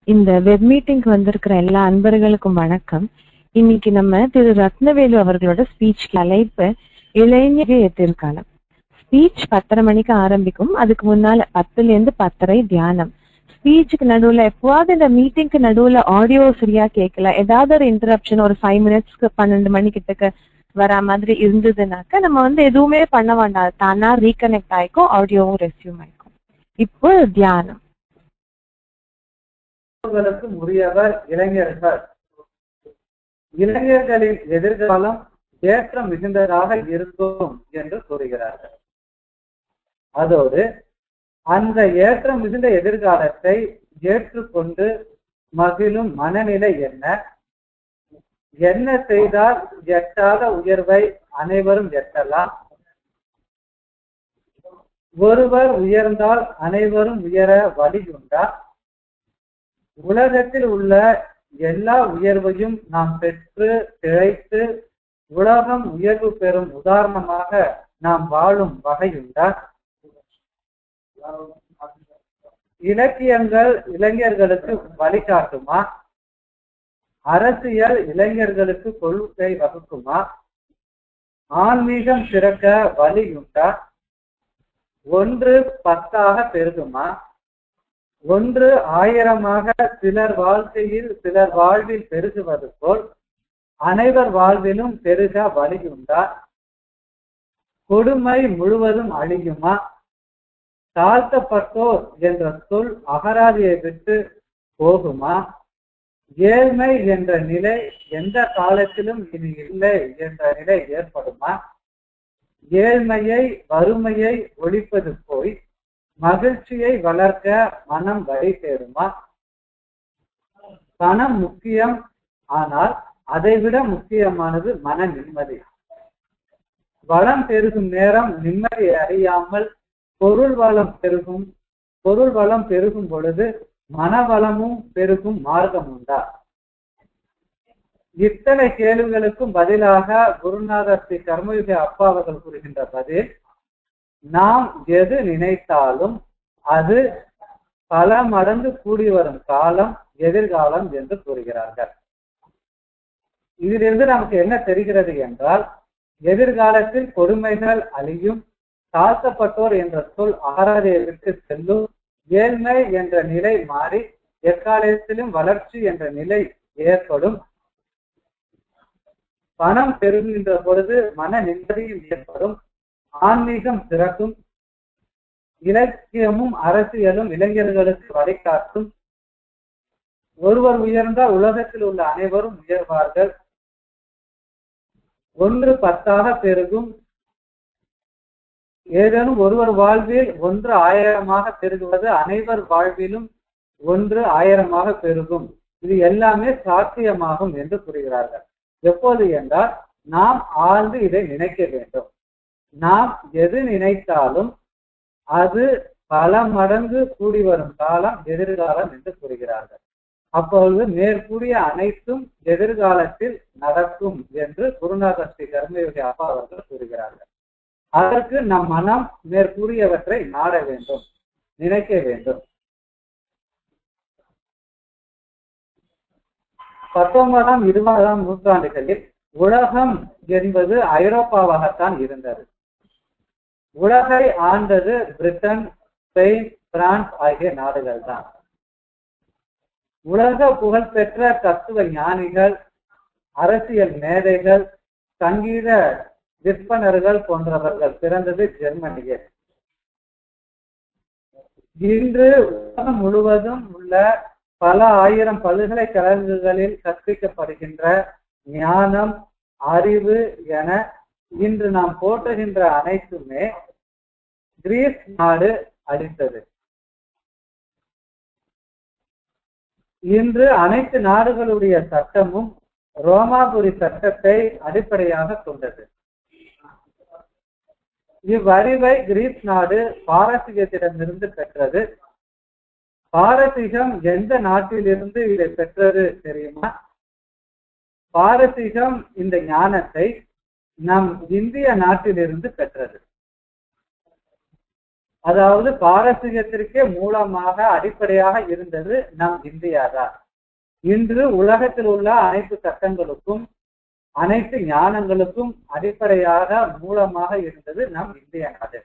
இந்த வெப் மீட்டிங்க்கு வந்திருக்கிற எல்லா அன்பர்களுக்கும் வணக்கம் இன்னைக்கு நம்ம திரு ரத்னவேலு அவர்களோட ஸ்பீச் தலைப்பு இளைஞர் எதிர்காலம் ஸ்பீச் பத்தரை மணிக்கு ஆரம்பிக்கும் அதுக்கு முன்னால பத்துல இருந்து பத்தரை தியானம் ஸ்பீச்சுக்கு நடுவுல எப்பவாவது இந்த மீட்டிங்க்கு நடுவுல ஆடியோ சரியா கேட்கல ஏதாவது ஒரு இன்டரப்ஷன் ஒரு ஃபைவ் மினிட்ஸ்க்கு பன்னெண்டு மணி கிட்டக்க வரா மாதிரி இருந்ததுனாக்க நம்ம வந்து எதுவுமே பண்ண வேண்டாம் தானா ரீகனெக்ட் ஆயிக்கும் ஆடியோவும் ரெஸ்யூம் ஆயிக்கும் இப்போ தியானம் உங்களுக்கு உரியவர் இளைஞர்கள் இளைஞர்களின் எதிர்காலம் ஏற்றம் மிகுந்ததாக இருக்கும் என்று கூறுகிறார்கள் அதோடு அந்த ஏற்றம் மிகுந்த எதிர்காலத்தை ஏற்றுக்கொண்டு மகிழும் மனநிலை என்ன என்ன செய்தால் எட்டாத உயர்வை அனைவரும் எட்டலாம் ஒருவர் உயர்ந்தால் அனைவரும் உயர வழியுண்டா உலகத்தில் உள்ள எல்லா உயர்வையும் நாம் பெற்று திளைத்து உலகம் உயர்வு பெறும் உதாரணமாக நாம் வாழும் வகையுண்டா இலக்கியங்கள் இளைஞர்களுக்கு வழிகாட்டுமா அரசியல் இளைஞர்களுக்கு கொள்கை வகுக்குமா ஆன்மீகம் சிறக்க வழியுண்டா ஒன்று பத்தாக பெருகுமா ஒன்று ஆயிரமாக சிலர் வாழ்க்கையில் சிலர் வாழ்வில் பெருகுவது போல் அனைவர் வாழ்விலும் பெருக வழியுண்டா கொடுமை முழுவதும் அழியுமா தாழ்த்தப்பட்டோர் என்ற சொல் அகராதியை விட்டு போகுமா ஏழ்மை என்ற நிலை எந்த காலத்திலும் இனி இல்லை என்ற நிலை ஏற்படுமா ஏழ்மையை வறுமையை ஒழிப்பது போய் மகிழ்ச்சியை வளர்க்க மனம் வழி தேடுமா பணம் முக்கியம் ஆனால் அதைவிட முக்கியமானது மன நிம்மதி வளம் பெருகும் நேரம் நிம்மதி அறியாமல் பொருள் வளம் பெருகும் பொருள் வளம் பெருகும் பொழுது மனவளமும் பெருகும் மார்க்கம் உண்டா இத்தனை கேள்விகளுக்கும் பதிலாக குருநாதர் ஸ்ரீ கர்மயுக அப்பா அவர்கள் கூறுகின்ற பதில் நாம் எது நினைத்தாலும் அது பல மடங்கு கூடி வரும் காலம் எதிர்காலம் என்று கூறுகிறார்கள் இதிலிருந்து நமக்கு என்ன தெரிகிறது என்றால் எதிர்காலத்தில் கொடுமைகள் அழியும் தாழ்த்தப்பட்டோர் என்ற சொல் ஆராதனைக்கு செல்லும் ஏழ்மை என்ற நிலை மாறி எக்காலத்திலும் வளர்ச்சி என்ற நிலை ஏற்படும் பணம் பெருகின்ற பொழுது மன நிம்மதியும் ஏற்படும் ஆன்மீகம் சிறக்கும் இலக்கியமும் அரசியலும் இளைஞர்களுக்கு வழிகாட்டும் ஒருவர் உயர்ந்தால் உலகத்தில் உள்ள அனைவரும் உயர்வார்கள் ஒன்று பத்தாக பெருகும் ஏதேனும் ஒருவர் வாழ்வில் ஒன்று ஆயிரமாக பெருகுவது அனைவர் வாழ்விலும் ஒன்று ஆயிரமாக பெருகும் இது எல்லாமே சாத்தியமாகும் என்று கூறுகிறார்கள் எப்போது என்றால் நாம் ஆழ்ந்து இதை நினைக்க வேண்டும் நாம் எது நினைத்தாலும் அது பல மடங்கு கூடி வரும் காலம் எதிர்காலம் என்று கூறுகிறார்கள் அப்பொழுது மேற்கூடிய அனைத்தும் எதிர்காலத்தில் நடக்கும் என்று குருநாதர் ஸ்ரீ கர்மயோகி அப்பா அவர்கள் கூறுகிறார்கள் அதற்கு நம் மனம் மேற்கூறியவற்றை நாட வேண்டும் நினைக்க வேண்டும் பத்தொன்பதாம் இருபதாம் நூற்றாண்டுகளில் உலகம் என்பது ஐரோப்பாவாகத்தான் இருந்தது உலகை ஆண்டது பிரிட்டன் ஸ்பெயின் பிரான்ஸ் ஆகிய நாடுகள் தான் உலக புகழ்பெற்ற தத்துவ ஞானிகள் அரசியல் மேதைகள் சங்கீத விற்பனர்கள் போன்றவர்கள் பிறந்தது ஜெர்மனியில் இன்று உலகம் முழுவதும் உள்ள பல ஆயிரம் பல்கலைக்கழகங்களில் கற்பிக்கப்படுகின்ற ஞானம் அறிவு என இன்று நாம் போற்றுகின்ற அனைத்துமே கிரீஸ் நாடு அளித்தது இன்று அனைத்து நாடுகளுடைய சட்டமும் ரோமாபுரி சட்டத்தை அடிப்படையாக கொண்டது இவ்வறிவை கிரீஸ் நாடு பாரசீகத்திடமிருந்து பெற்றது பாரசீகம் எந்த நாட்டிலிருந்து இதை பெற்றது தெரியுமா பாரசீகம் இந்த ஞானத்தை நம் இந்திய நாட்டிலிருந்து பெற்றது அதாவது பாரசீகத்திற்கே மூலமாக அடிப்படையாக இருந்தது நம் இந்தியா தான் இன்று உலகத்தில் உள்ள அனைத்து சட்டங்களுக்கும் அனைத்து ஞானங்களுக்கும் அடிப்படையாக மூலமாக இருந்தது நம் இந்திய நாடு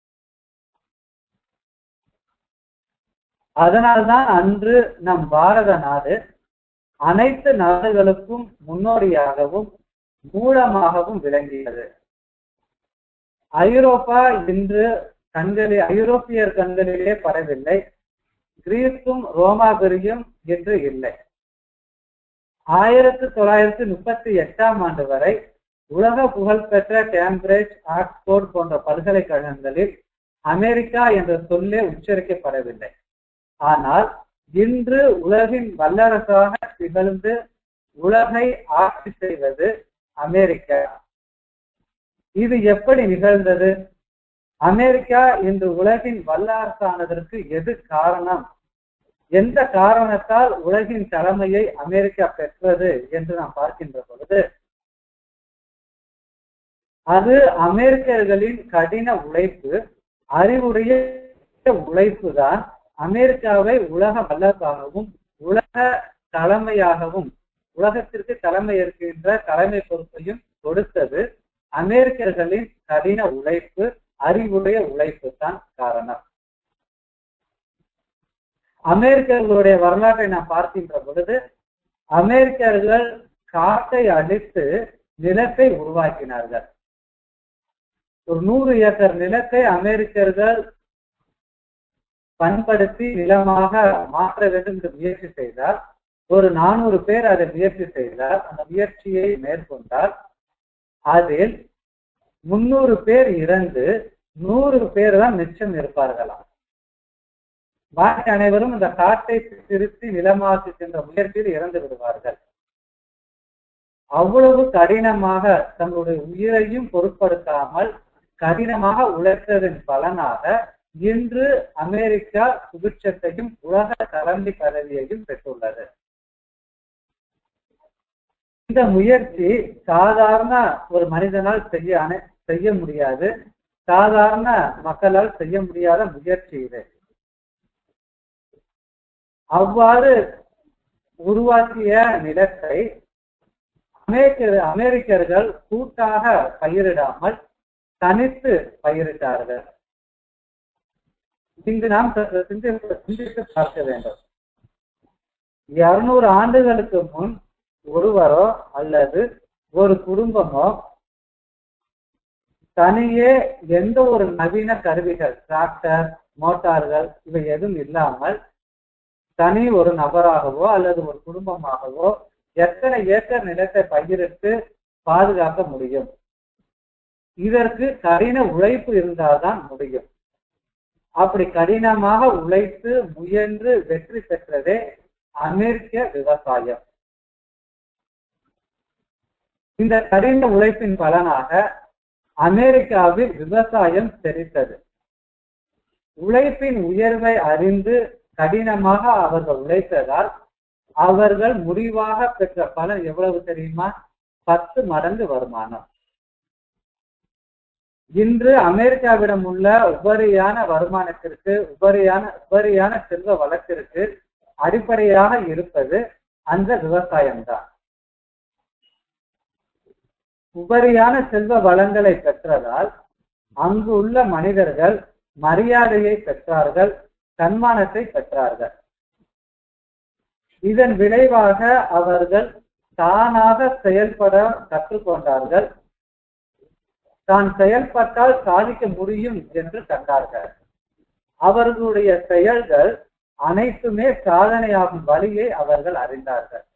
அதனால்தான் அன்று நம் பாரத நாடு அனைத்து நாடுகளுக்கும் முன்னோடியாகவும் மூலமாகவும் விளங்கியது ஐரோப்பா இன்று கண்களில் ஐரோப்பியர் கண்களிலே பரவில்லை கிரீஸும் ரோமாபுரியும் இன்று இல்லை ஆயிரத்தி தொள்ளாயிரத்தி முப்பத்தி எட்டாம் ஆண்டு வரை உலக புகழ்பெற்ற கேம்பிரிட்ஜ் ஆக்ஸ்போர்ட் போன்ற பல்கலைக்கழகங்களில் அமெரிக்கா என்ற சொல்லே உச்சரிக்கப்படவில்லை ஆனால் இன்று உலகின் வல்லரசாக திகழ்ந்து உலகை ஆட்சி செய்வது அமெரிக்கா இது எப்படி நிகழ்ந்தது அமெரிக்கா இன்று உலகின் வல்லரசானதற்கு எது காரணம் எந்த காரணத்தால் உலகின் தலைமையை அமெரிக்கா பெற்றது என்று நாம் பார்க்கின்ற பொழுது அது அமெரிக்கர்களின் கடின உழைப்பு அறிவுடைய உழைப்பு தான் அமெரிக்காவை உலக வல்லரசாகவும் உலக தலைமையாகவும் உலகத்திற்கு தலைமை இருக்கின்ற தலைமை பொறுப்பையும் கொடுத்தது அமெரிக்கர்களின் கடின உழைப்பு அறிவுடைய உழைப்பு தான் காரணம் அமெரிக்கர்களுடைய வரலாற்றை நாம் பார்க்கின்ற பொழுது அமெரிக்கர்கள் காட்டை அழித்து நிலத்தை உருவாக்கினார்கள் ஒரு நூறு ஏக்கர் நிலத்தை அமெரிக்கர்கள் பண்படுத்தி நிலமாக மாற்ற வேண்டும் என்று முயற்சி செய்தால் ஒரு நானூறு பேர் அதை முயற்சி செய்தால் அந்த முயற்சியை மேற்கொண்டால் அதில் முன்னூறு பேர் இறந்து நூறு பேர் தான் மிச்சம் இருப்பார்களாம் பாக்கி அனைவரும் இந்த காட்டை திருத்தி நிலமாக்கி சென்ற முயற்சியில் இறந்து விடுவார்கள் அவ்வளவு கடினமாக தங்களுடைய உயிரையும் பொருட்படுத்தாமல் கடினமாக உழைத்ததன் பலனாக இன்று அமெரிக்கா சுபிட்சத்தையும் உலக தலைமை பதவியையும் பெற்றுள்ளது இந்த முயற்சி சாதாரண ஒரு மனிதனால் செய்ய அனை செய்ய முடியாது சாதாரண மக்களால் செய்ய முடியாத முயற்சி இது அவ்வாறு உருவாக்கிய நிலத்தை அமெரிக்க அமெரிக்கர்கள் கூட்டாக பயிரிடாமல் தனித்து பயிரிட்டார்கள் இங்கு நாம் சிந்தித்து சிந்தித்து பார்க்க வேண்டும் இருநூறு ஆண்டுகளுக்கு முன் ஒருவரோ அல்லது ஒரு குடும்பமோ தனியே எந்த ஒரு நவீன கருவிகள் டிராக்டர் மோட்டார்கள் இவை எதுவும் இல்லாமல் தனி ஒரு நபராகவோ அல்லது ஒரு குடும்பமாகவோ எத்தனை ஏக்கர் நிலத்தை பயிரிட்டு பாதுகாக்க முடியும் இதற்கு கடின உழைப்பு இருந்தால்தான் முடியும் அப்படி கடினமாக உழைத்து முயன்று வெற்றி பெற்றதே அமெரிக்க விவசாயம் இந்த கடின உழைப்பின் பலனாக அமெரிக்காவில் விவசாயம் செழித்தது உழைப்பின் உயர்வை அறிந்து கடினமாக அவர்கள் உழைத்ததால் அவர்கள் முடிவாக பெற்ற பலன் எவ்வளவு தெரியுமா பத்து மடங்கு வருமானம் இன்று அமெரிக்காவிடம் உள்ள உபரியான வருமானத்திற்கு உபரியான உபரியான செல்வ வளத்திற்கு அடிப்படையாக இருப்பது அந்த விவசாயம்தான் உபரியான செல்வ வளங்களை பெற்றதால் அங்கு உள்ள மனிதர்கள் மரியாதையை பெற்றார்கள் சன்மானத்தை பெற்றார்கள் இதன் விளைவாக அவர்கள் தானாக செயல்பட கற்றுக்கொண்டார்கள் தான் செயல்பட்டால் சாதிக்க முடியும் என்று கண்டார்கள் அவர்களுடைய செயல்கள் அனைத்துமே சாதனையாகும் வழியை அவர்கள் அறிந்தார்கள்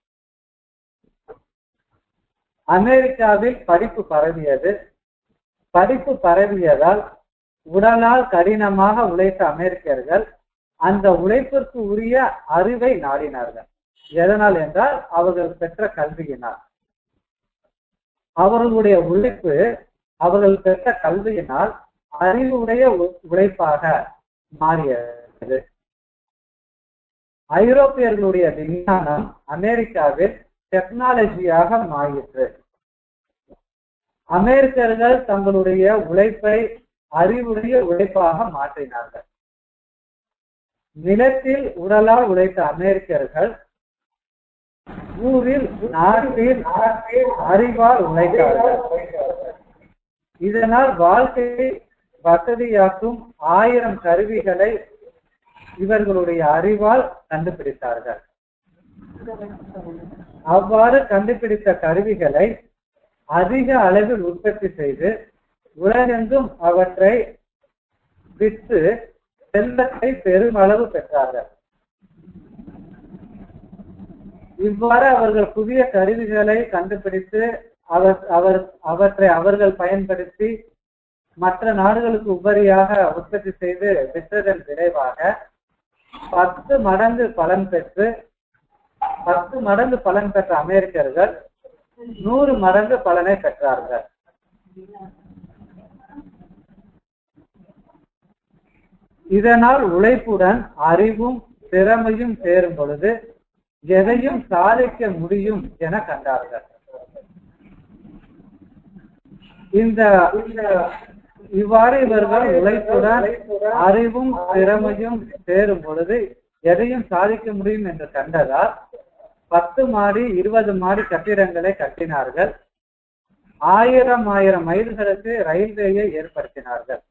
அமெரிக்காவில் படிப்பு பரவியது படிப்பு பரவியதால் உடலால் கடினமாக உழைத்த அமெரிக்கர்கள் அந்த உழைப்பிற்கு உரிய அறிவை நாடினார்கள் எதனால் என்றால் அவர்கள் பெற்ற கல்வியினால் அவர்களுடைய உழைப்பு அவர்கள் பெற்ற கல்வியினால் அறிவுடைய உழைப்பாக மாறியது ஐரோப்பியர்களுடைய விஞ்ஞானம் அமெரிக்காவில் டெக்னாலஜியாக மாறிற்று அமெரிக்கர்கள் தங்களுடைய உழைப்பை அறிவுடைய உழைப்பாக மாற்றினார்கள் நிலத்தில் உடலால் உழைத்த அமெரிக்கர்கள் ஊரில் நாட்டில் அறிவால் உழைத்தார்கள் இதனால் வாழ்க்கையை வசதியாக்கும் ஆயிரம் கருவிகளை இவர்களுடைய அறிவால் கண்டுபிடித்தார்கள் அவ்வாறு கண்டுபிடித்த கருவிகளை அதிக அளவில் உற்பத்தி செய்து உலகெங்கும் அவற்றை விற்று செல்வத்தை பெருமளவு பெற்றார்கள் இவ்வாறு அவர்கள் புதிய கருவிகளை கண்டுபிடித்து அவர் அவர் அவற்றை அவர்கள் பயன்படுத்தி மற்ற நாடுகளுக்கு உபரியாக உற்பத்தி செய்து விற்றதன் விளைவாக பத்து மடங்கு பலன் பெற்று பத்து மடங்கு பலன் பெற்ற அமெரிக்கர்கள் நூறு மடங்கு பலனை பெற்றார்கள் இதனால் உழைப்புடன் அறிவும் திறமையும் சேரும் பொழுது எதையும் சாதிக்க முடியும் என கண்டார்கள் இந்த இவ்வாறு இவர்கள் உழைப்புடன் அறிவும் திறமையும் சேரும் பொழுது எதையும் சாதிக்க முடியும் என்று கண்டதால் பத்து மாடி இருபது மாடி கட்டிடங்களை கட்டினார்கள் ஆயிரம் ஆயிரம் மைல்களுக்கு ரயில்வேயை ஏற்படுத்தினார்கள்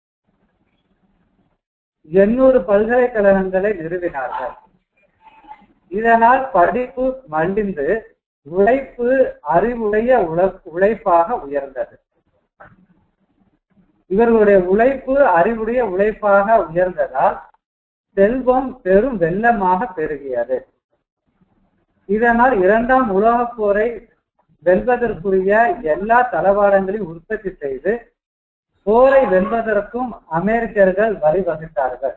எண்ணூறு பல்கலைக்கழகங்களை நிறுவினார்கள் இதனால் படிப்பு மலிந்து உழைப்பு அறிவுடைய உழைப்பாக உயர்ந்தது இவர்களுடைய உழைப்பு அறிவுடைய உழைப்பாக உயர்ந்ததால் செல்வம் பெரும் வெள்ளமாக பெருகியது இதனால் இரண்டாம் உலகப் போரை வெல்வதற்குரிய எல்லா தளவாடங்களையும் உற்பத்தி செய்து போரை வெல்வதற்கும் அமெரிக்கர்கள் வழிவகுத்தார்கள்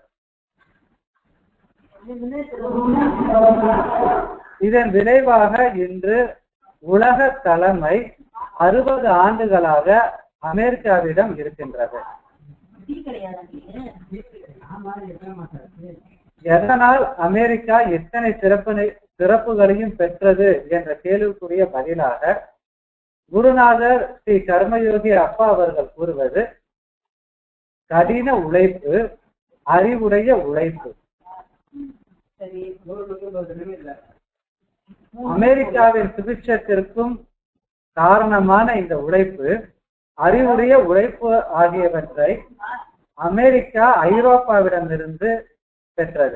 இதன் விளைவாக இன்று உலக தலைமை அறுபது ஆண்டுகளாக அமெரிக்காவிடம் இருக்கின்றது எதனால் அமெரிக்கா எத்தனை சிறப்பு சிறப்புகளையும் பெற்றது என்ற கேள்விக்குரிய பதிலாக குருநாதர் ஸ்ரீ கர்மயோகி அப்பா அவர்கள் கூறுவது கடின உழைப்பு அறிவுடைய உழைப்பு அமெரிக்காவின் சுபிட்சத்திற்கும் காரணமான இந்த உழைப்பு அறிவுடைய உழைப்பு ஆகியவற்றை அமெரிக்கா ஐரோப்பாவிடமிருந்து பெற்றது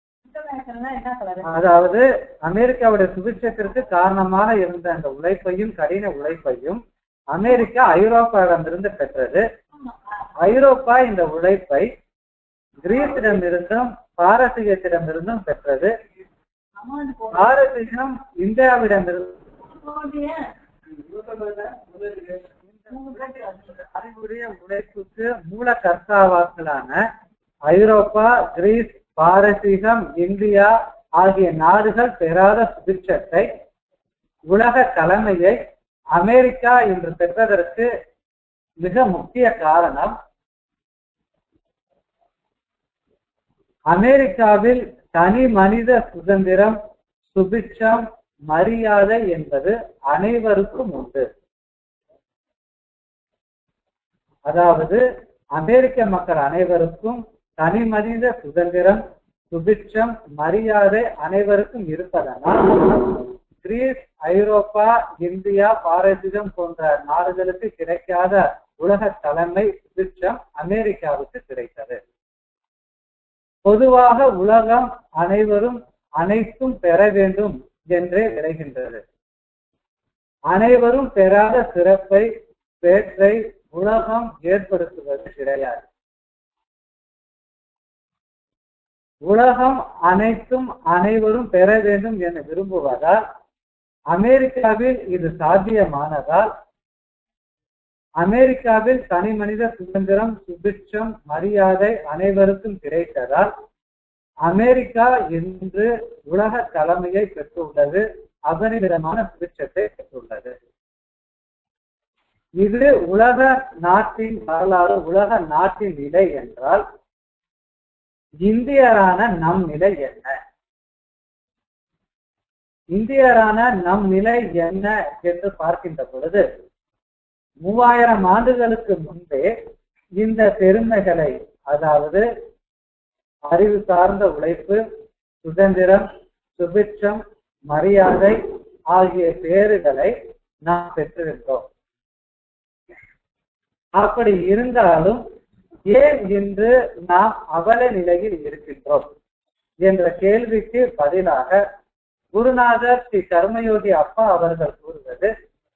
அதாவது அமெரிக்காவுடைய சுபிட்சத்திற்கு காரணமான இருந்த அந்த உழைப்பையும் கடின உழைப்பையும் அமெரிக்கா ஐரோப்பாவிடமிருந்து பெற்றது ஐரோப்பா இந்த உழைப்பை கிரீஸிடமிருந்தும் பாரசீகத்திடமிருந்தும் பெற்றது பாரசீகம் இந்தியாவிடமிருந்து அறிவுடைய உழைப்புக்கு மூல கர்த்தாவாக்களான ஐரோப்பா கிரீஸ் பாரசீகம் இந்தியா ஆகிய நாடுகள் பெறாத சுபிட்சத்தை உலக தலைமையை அமெரிக்கா இன்று பெற்றதற்கு மிக முக்கிய காரணம் அமெரிக்காவில் தனி மனித சுதந்திரம் சுபிட்சம் மரியாதை என்பது அனைவருக்கும் உண்டு அதாவது அமெரிக்க மக்கள் அனைவருக்கும் தனி மனித சுதந்திரம் சுபிட்சம் மரியாதை அனைவருக்கும் இருப்பதனால் கிரீஸ் ஐரோப்பா இந்தியா பாரசீகம் போன்ற நாடுகளுக்கு கிடைக்காத உலக தலைமை சுபிட்சம் அமெரிக்காவுக்கு கிடைத்தது பொதுவாக உலகம் அனைவரும் அனைத்தும் பெற வேண்டும் என்றே விளைகின்றது அனைவரும் பெறாத சிறப்பை பேற்றை உலகம் ஏற்படுத்துவது கிடையாது உலகம் அனைத்தும் அனைவரும் பெற வேண்டும் என விரும்புவதால் அமெரிக்காவில் இது சாத்தியமானதால் அமெரிக்காவில் தனி மனித சுதந்திரம் சுபிட்சம் மரியாதை அனைவருக்கும் கிடைத்ததால் அமெரிக்கா இன்று உலக தலைமையை பெற்றுள்ளது அபரிமிதமான சுபிட்சத்தை பெற்றுள்ளது இது உலக நாட்டின் வரலாறு உலக நாட்டின் நிலை என்றால் இந்தியரான நம் நிலை என்ன இந்தியரான நம் நிலை என்ன என்று பார்க்கின்ற பொழுது மூவாயிரம் ஆண்டுகளுக்கு முன்பே இந்த பெருமைகளை அதாவது அறிவு சார்ந்த உழைப்பு சுதந்திரம் சுபிட்சம் மரியாதை ஆகிய பேறுகளை நாம் பெற்றிருந்தோம் அப்படி இருந்தாலும் ஏன் இன்று நாம் அவல நிலையில் இருக்கின்றோம் என்ற கேள்விக்கு பதிலாக குருநாதர் ஸ்ரீ கர்மயோகி அப்பா அவர்கள் கூறுவது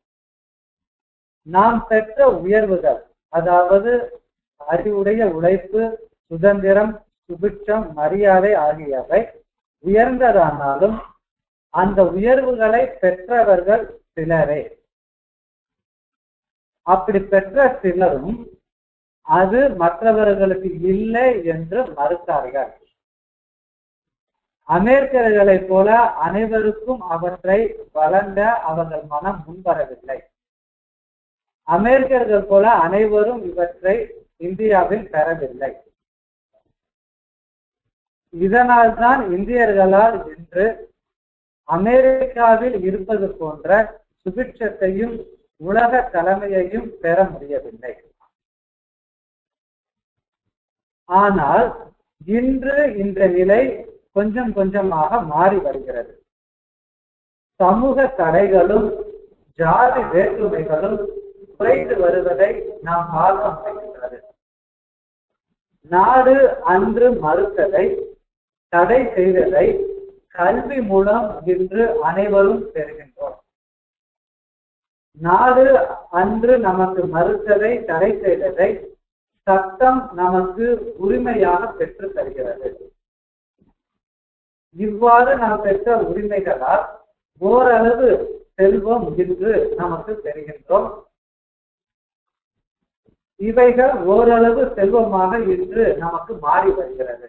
நாம் பெற்ற உயர்வுகள் அதாவது அறிவுடைய உழைப்பு சுதந்திரம் சுபிட்சம் மரியாதை ஆகியவை உயர்ந்ததானாலும் அந்த உயர்வுகளை பெற்றவர்கள் சிலரே அப்படி பெற்ற சிலரும் அது மற்றவர்களுக்கு இல்லை என்று மறுத்தார்கள் அமெரிக்கர்களைப் போல அனைவருக்கும் அவற்றை வழங்க அவர்கள் மனம் முன்வரவில்லை அமெரிக்கர்கள் போல அனைவரும் இவற்றை இந்தியாவில் பெறவில்லை இதனால் தான் இந்தியர்களால் இன்று அமெரிக்காவில் இருப்பது போன்ற சுபிட்சத்தையும் உலக தலைமையையும் பெற முடியவில்லை ஆனால் இன்று இந்த நிலை கொஞ்சம் கொஞ்சமாக மாறி வருகிறது சமூக தடைகளும் ஜாதி வேற்றுமைகளும் குறைந்து வருவதை நாம் பார்க்க முடிகின்றது நாடு அன்று மறுத்ததை தடை செய்ததை கல்வி மூலம் இன்று அனைவரும் பெறுகின்றோம் நாடு அன்று நமக்கு மறுத்ததை தடை செய்ததை சட்டம் நமக்கு உரிமையாக பெற்று தருகிறது இவ்வாறு நாம் பெற்ற உரிமைகளால் ஓரளவு செல்வம் இன்று நமக்கு பெறுகின்றோம் இவைகள் ஓரளவு செல்வமாக இன்று நமக்கு மாறி வருகிறது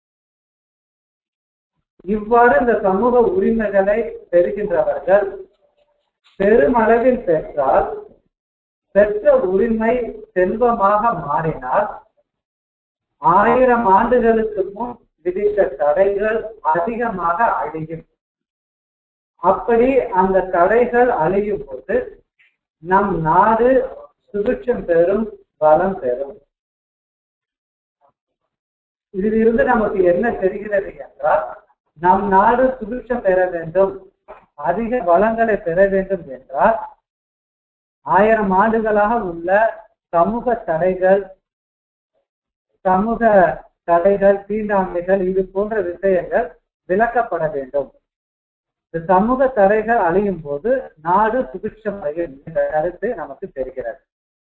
இவ்வாறு இந்த சமூக உரிமைகளை பெறுகின்றவர்கள் பெருமளவில் பெற்றால் பெற்ற உரிமை செல்வமாக மாறினால் ஆயிரம் ஆண்டுகளுக்கு முன் விதித்த தடைகள் அதிகமாக அழியும் அப்படி அந்த தடைகள் அழியும் போது நம் நாடு சுபிட்சம் பெறும் பலம் பெறும் இதில் இருந்து நமக்கு என்ன தெரிகிறது என்றால் நம் நாடு சுபிட்சம் பெற வேண்டும் அதிக வளங்களை பெற வேண்டும் என்றால் ஆயிரம் ஆண்டுகளாக உள்ள சமூக தடைகள் சமூக தடைகள் தீண்டாமைகள் இது போன்ற விஷயங்கள் விளக்கப்பட வேண்டும் இந்த சமூக தடைகள் அழியும் போது நாடு சுபிட்சம் அடையும் என்ற கருத்து நமக்கு தெரிகிறது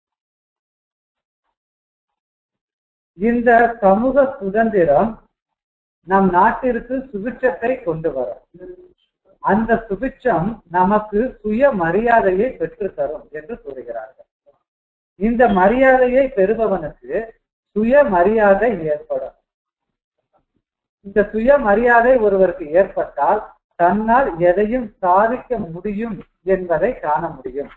இந்த சமூக சுதந்திரம் நம் நாட்டிற்கு சுபிட்சத்தை கொண்டு வரும் அந்த சுபிட்சம் நமக்கு சுய மரியாதையை பெற்று தரும் என்று கூறுகிறார்கள் இந்த மரியாதையை பெறுபவனுக்கு சுய மரியாதை ஏற்படும் இந்த சுய மரியாதை ஒருவருக்கு ஏற்பட்டால் தன்னால் எதையும் சாதிக்க முடியும் என்பதை காண முடியும்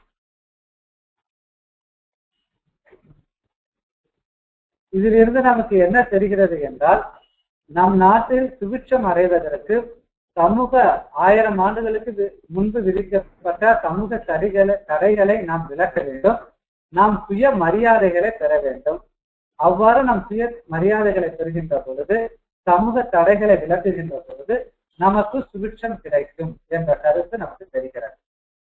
இதிலிருந்து நமக்கு என்ன தெரிகிறது என்றால் நம் நாட்டில் சுபிட்சம் அடைவதற்கு சமூக ஆயிரம் ஆண்டுகளுக்கு வி- முன்பு விதிக்கப்பட்ட சமூக தடைகளை தடைகளை நாம் விளக்க வேண்டும் நாம் சுய மரியாதைகளை பெற வேண்டும் அவ்வாறு நாம் சுய மரியாதைகளை பெறுகின்ற பொழுது சமூக தடைகளை விளக்குகின்ற பொழுது நமக்கு சுபிட்சம் கிடைக்கும் என்ற கருத்து நமக்கு தெரிகிறது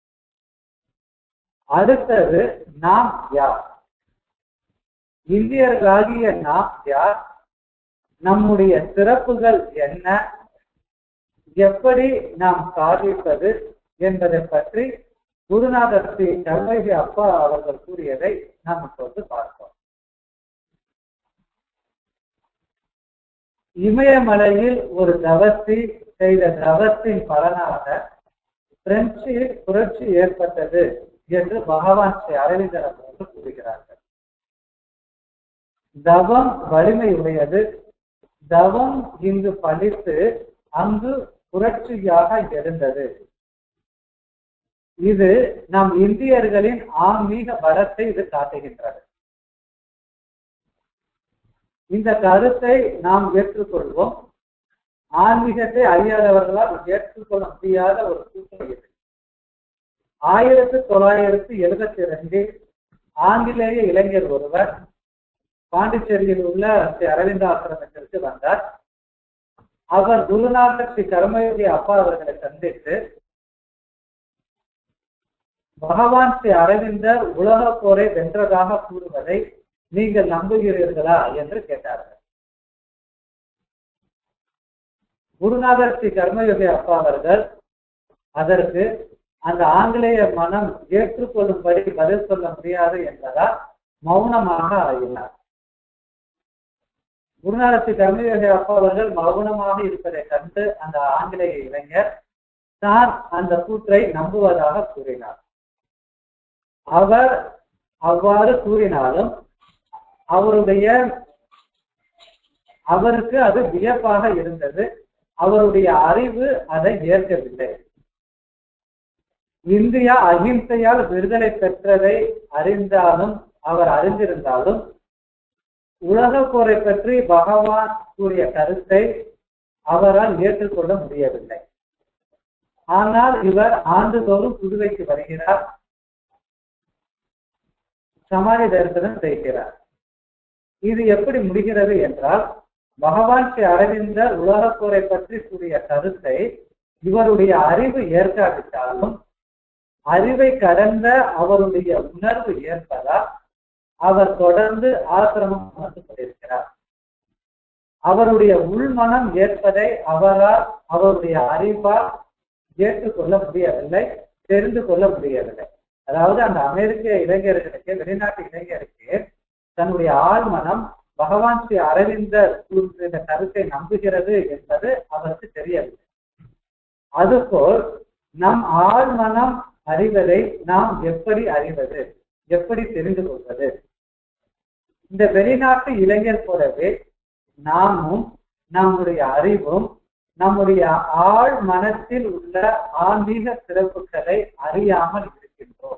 அடுத்தது நாம் யார் இந்தியர்களாகிய நாம் யார் நம்முடைய சிறப்புகள் என்ன எப்படி நாம் சாதிப்பது என்பதை பற்றி குருநாதர் ஸ்ரீ கல்வகி அப்பா அவர்கள் கூறியதை நாம் இப்போது பார்ப்போம் இமயமலையில் ஒரு தவசி செய்த தவத்தின் பலனாக பிரெஞ்சில் புரட்சி ஏற்பட்டது என்று பகவான் ஸ்ரீ அரவிந்தர் அவர்கள் கூறுகிறார்கள் தவம் வலிமை உடையது தவம் இங்கு பழித்து அங்கு புரட்சியாக எழுந்தது இது நம் இந்தியர்களின் ஆன்மீக பலத்தை இது காட்டுகின்றது இந்த கருத்தை நாம் ஏற்றுக்கொள்வோம் ஆன்மீகத்தை அறியாதவர்களால் ஏற்றுக்கொள்ள முடியாத ஒரு சூழ்நிலை இது ஆயிரத்தி தொள்ளாயிரத்தி எழுபத்தி ரெண்டில் ஆங்கிலேய இளைஞர் ஒருவர் பாண்டிச்சேரியில் உள்ள ஸ்ரீ அரவிந்த ஆசிரமத்திற்கு வந்தார் அவர் குருநாதர் ஸ்ரீ கர்மயோகி அப்பா அவர்களை சந்தித்து பகவான் ஸ்ரீ அரவிந்தர் உலக போரை வென்றதாக கூறுவதை நீங்கள் நம்புகிறீர்களா என்று கேட்டார்கள் குருநாதர் ஸ்ரீ கர்மயோகி அப்பா அவர்கள் அதற்கு அந்த ஆங்கிலேய மனம் ஏற்றுக்கொள்ளும்படி பதில் சொல்ல முடியாது என்பதால் மௌனமாக ஆகினார் குருநாதர் ஸ்ரீ கர்மயோகி அப்பா அவர்கள் மௌனமாக இருப்பதை கண்டு அந்த ஆங்கிலேய இளைஞர் தான் அந்த கூற்றை நம்புவதாக கூறினார் அவர் அவ்வாறு கூறினாலும் அவருடைய அவருக்கு அது வியப்பாக இருந்தது அவருடைய அறிவு அதை ஏற்கவில்லை இந்தியா அகிம்சையால் விடுதலை பெற்றதை அறிந்தாலும் அவர் அறிந்திருந்தாலும் உலக போரை பற்றி பகவான் கூறிய கருத்தை அவரால் ஏற்றுக்கொள்ள முடியவில்லை ஆனால் இவர் ஆண்டுதோறும் புதுவைக்கு வருகிறார் சமாதி தரிசனம் செய்கிறார் இது எப்படி முடிகிறது என்றால் பகவான் ஸ்ரீ அரவிந்தர் உலகப் போரை பற்றி கூறிய கருத்தை இவருடைய அறிவு ஏற்காவிட்டாலும் அறிவை கடந்த அவருடைய உணர்வு ஏற்பதால் அவர் தொடர்ந்து ஆசிரமம் அமர்ந்து கொண்டிருக்கிறார் அவருடைய உள்மனம் ஏற்பதை அவரால் அவருடைய அறிவால் ஏற்றுக்கொள்ள முடியவில்லை தெரிந்து கொள்ள முடியவில்லை அதாவது அந்த அமெரிக்க இளைஞர்களுக்கு வெளிநாட்டு இளைஞருக்கு தன்னுடைய ஆழ்மனம் பகவான் ஸ்ரீ அரவிந்தர் இந்த கருத்தை நம்புகிறது என்பது அவருக்கு தெரியவில்லை அதுபோல் நம் ஆழ்மனம் அறிவதை நாம் எப்படி அறிவது எப்படி தெரிந்து கொள்வது இந்த வெளிநாட்டு இளைஞர் போலவே நாமும் நம்முடைய அறிவும் நம்முடைய ஆழ் மனத்தில் உள்ள ஆன்மீக சிறப்புகளை அறியாமல் இருக்கின்றோம்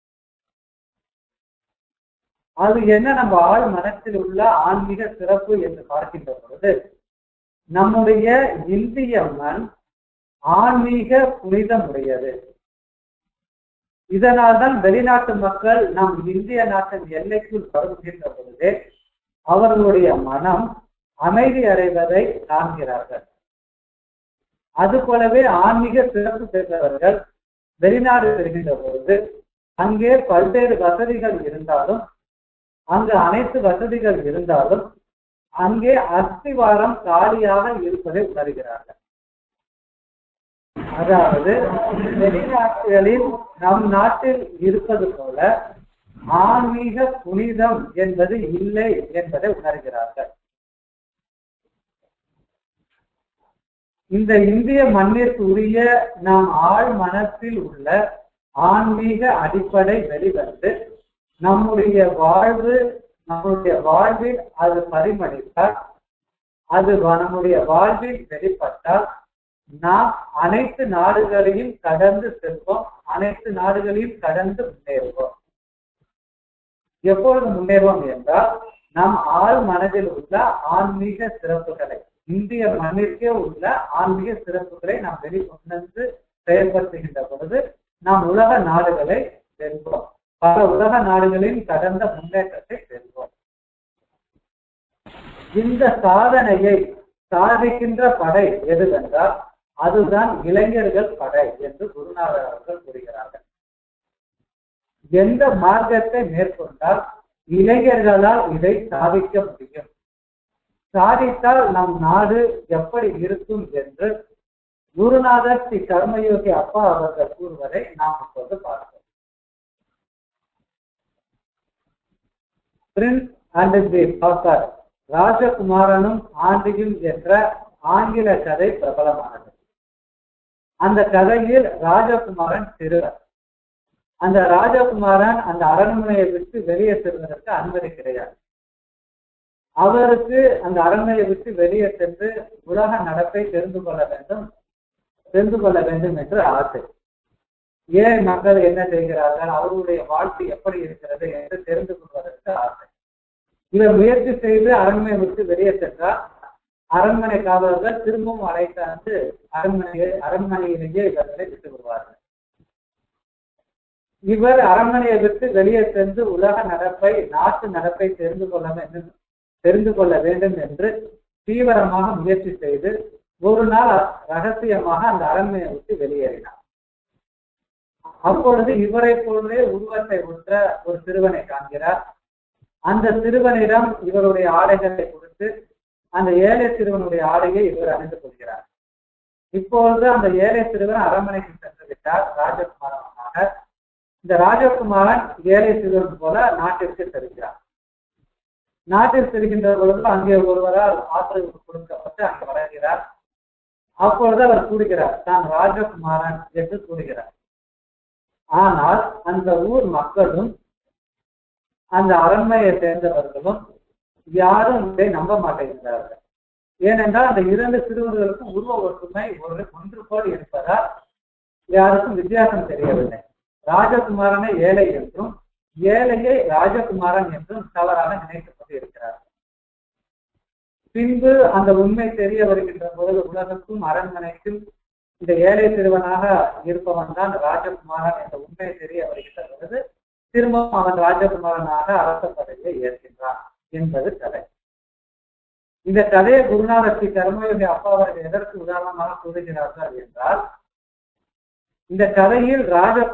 அது என்ன நம்ம ஆழ் மனத்தில் உள்ள ஆன்மீக சிறப்பு என்று பார்க்கின்ற பொழுது நம்முடைய இந்திய மண் ஆன்மீக புனிதமுடையது இதனால்தான் வெளிநாட்டு மக்கள் நம் இந்திய நாட்டின் எல்லைக்குள் வருகின்ற பொழுது அவர்களுடைய மனம் அமைதி அடைவதை காண்கிறார்கள் அது போலவே ஆன்மீக சிறப்பு பெற்றவர்கள் வெளிநாடு செல்கின்ற பொழுது அங்கே பல்வேறு வசதிகள் இருந்தாலும் அங்கு அனைத்து வசதிகள் இருந்தாலும் அங்கே அஸ்திவாரம் காலியாக இருப்பதை உணர்கிறார்கள் அதாவது வெளிநாட்டுகளில் நம் நாட்டில் இருப்பது போல ஆன்மீக புனிதம் என்பது இல்லை என்பதை உணர்கிறார்கள் இந்த இந்திய மண்ணிற்கு உரிய நாம் ஆழ் மனத்தில் உள்ள ஆன்மீக அடிப்படை வெளிவந்து நம்முடைய வாழ்வு நம்முடைய வாழ்வில் அது பரிமளித்தால் அது நம்முடைய வாழ்வில் வெளிப்பட்டால் நாம் அனைத்து நாடுகளையும் கடந்து செல்வோம் அனைத்து நாடுகளையும் கடந்து முன்னேறுவோம் எப்பொழுது முன்னேறுவோம் என்றால் நம் ஆள் மனதில் உள்ள ஆன்மீக சிறப்புகளை இந்திய மண்ணிற்கே உள்ள ஆன்மீக சிறப்புகளை நாம் வெளிக்கொண்டு செயல்படுத்துகின்ற பொழுது நாம் உலக நாடுகளை வெல்வோம் பல உலக நாடுகளின் கடந்த முன்னேற்றத்தை வெல்வோம் இந்த சாதனையை சாதிக்கின்ற படை எதுவென்றால் அதுதான் இளைஞர்கள் படை என்று குருநாதர் அவர்கள் கூறுகிறார்கள் எந்த மார்க்கத்தை மேற்கொண்டால் இளைஞர்களால் இதை சாதிக்க முடியும் சாதித்தால் நம் நாடு எப்படி இருக்கும் என்று குருநாதர் ஸ்ரீ கர்மயோகி அப்பா அவர்கள் கூறுவதை நாம் இப்போது பார்ப்போம் பிரின்ஸ் அண்ட் தி பாக்கர் ராஜகுமாரனும் ஆண்டியும் என்ற ஆங்கில கதை பிரபலமானது அந்த கதையில் ராஜகுமாரன் சிறுவர் அந்த ராஜகுமாரன் அந்த அரண்மனையை விட்டு வெளியே செல்வதற்கு அனுமதி கிடையாது அவருக்கு அந்த அரண்மனையை விட்டு வெளியே சென்று உலக நடப்பை தெரிந்து கொள்ள வேண்டும் தெரிந்து கொள்ள வேண்டும் என்று ஆசை ஏன் மக்கள் என்ன செய்கிறார்கள் அவர்களுடைய வாழ்க்கை எப்படி இருக்கிறது என்று தெரிந்து கொள்வதற்கு ஆசை இவர் முயற்சி செய்து அரண்மனை விட்டு வெளியே சென்றால் அரண்மனை காவலர்கள் திரும்பவும் அழைத்தாந்து அரண்மனையை அரண்மனையிலேயே இவர்களை விட்டு விடுவார்கள் இவர் அரண்மனையை விட்டு வெளியே சென்று உலக நடப்பை நாட்டு நடப்பை தெரிந்து கொள்ள வேண்டும் தெரிந்து கொள்ள வேண்டும் என்று தீவிரமாக முயற்சி செய்து ஒரு நாள் ரகசியமாக அந்த அரண்மையை விட்டு வெளியேறினார் அப்பொழுது இவரை போன்றே உருவத்தை உற்ற ஒரு சிறுவனை காண்கிறார் அந்த சிறுவனிடம் இவருடைய ஆடைகளை கொடுத்து அந்த ஏழை சிறுவனுடைய ஆடையை இவர் அணிந்து கொள்கிறார் இப்பொழுது அந்த ஏழை சிறுவன் அரண்மனைக்கு சென்று விட்டார் ராஜகுமாரனாக இந்த ராஜகுமாரன் ஏழை சிறுவன் போல நாட்டிற்கு செல்கிறார் நாட்டில் செல்கின்ற பொழுது அங்கே ஒருவரால் ஆதரவு கொடுக்கப்பட்டு அங்கே வளர்கிறார் அப்பொழுது அவர் கூறுகிறார் தான் ராஜகுமாரன் என்று கூறுகிறார் ஆனால் அந்த ஊர் மக்களும் அந்த அரண்மையை சேர்ந்தவர்களும் யாரும் இதை நம்ப மாட்டேங்கிறார்கள் ஏனென்றால் அந்த இரண்டு சிறுவர்களுக்கும் உருவ ஒற்றுமை ஒரு ஒன்று போல் இருப்பதால் யாருக்கும் வித்தியாசம் தெரியவில்லை ராஜகுமாரனை ஏழை என்றும் ஏழையை ராஜகுமாரன் என்றும் தவறாக நினைக்கப்பட்டு இருக்கிறார் பின்பு அந்த உண்மை தெரிய வருகின்ற பொழுது உலகத்துக்கும் அரண்மனைக்கும் இந்த ஏழை சிறுவனாக இருப்பவன் தான் ராஜகுமாரன் என்ற உண்மை தெரிய வருகின்ற பொழுது திரும்பவும் அவன் ராஜகுமாரனாக அரச பதவியை ஏற்கின்றான் என்பது கதை இந்த கதையை குருநாதர் ஸ்ரீ கர்மயோகி அப்பா அவர்கள் எதற்கு உதாரணமாக கூறுகிறார்கள் என்றால் இந்த கதையில் ராஜ